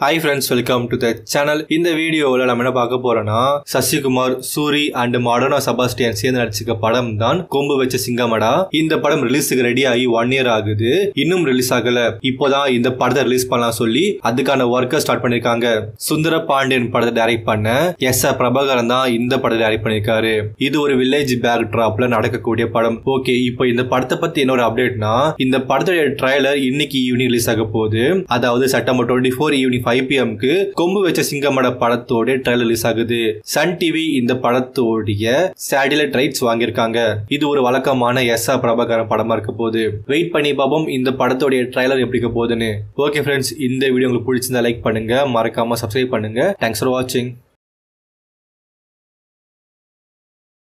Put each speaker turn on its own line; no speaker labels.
hi friends welcome to the channel இந்த வீடியோவில் நம்ம என்ன பார்க்க போறோம்னா சசிகுமார் சூரி அண்ட் மாடர்னா சபாஸ்டியன் சேர்ந்து நடிச்சிருக்க படம் தான் கொம்பு வச்ச சிங்கமடா இந்த படம் ரிலீஸுக்கு ரெடி ஆகி ஒன் இயர் ஆகுது இன்னும் ரிலீஸ் ஆகல இப்போதான் இந்த படத்தை ரிலீஸ் பண்ணலாம் சொல்லி அதுக்கான ஒர்க்கை ஸ்டார்ட் பண்ணிருக்காங்க சுந்தர பாண்டியன் படத்தை டைரக்ட் பண்ண எஸ் ஆர் பிரபாகரன் தான் இந்த படத்தை டைரக்ட் பண்ணிருக்காரு இது ஒரு வில்லேஜ் பேக் டிராப்ல நடக்கக்கூடிய படம் ஓகே இப்போ இந்த படத்தை பத்தி என்ன ஒரு அப்டேட்னா இந்த படத்துடைய ட்ரைலர் இன்னைக்கு ஈவினிங் ரிலீஸ் ஆக போகுது அதாவது September twenty four evening five பிஎம்க்கு கொம்பு வச்ச சிங்கமட படத்தோட ட்ரைலர் ரிலீஸ் ஆகுது சன் டிவி இந்த படத்தோடைய சேட்டிலைட் ரைட்ஸ் வாங்கியிருக்காங்க இது ஒரு வழக்கமான எஸ் ஆர் பிரபாகரன் படமா இருக்க போகுது வெயிட் பண்ணி பார்ப்போம் இந்த படத்தோடைய ட்ரைலர் எப்படி இருக்க போகுதுன்னு ஓகே ஃப்ரெண்ட்ஸ் இந்த வீடியோ உங்களுக்கு பிடிச்சிருந்தா லைக் பண்ணுங்க மறக்காம சப்ஸ்கிரைப் பண்ணுங்க தேங்க்ஸ் ஃபார் வாட்சிங்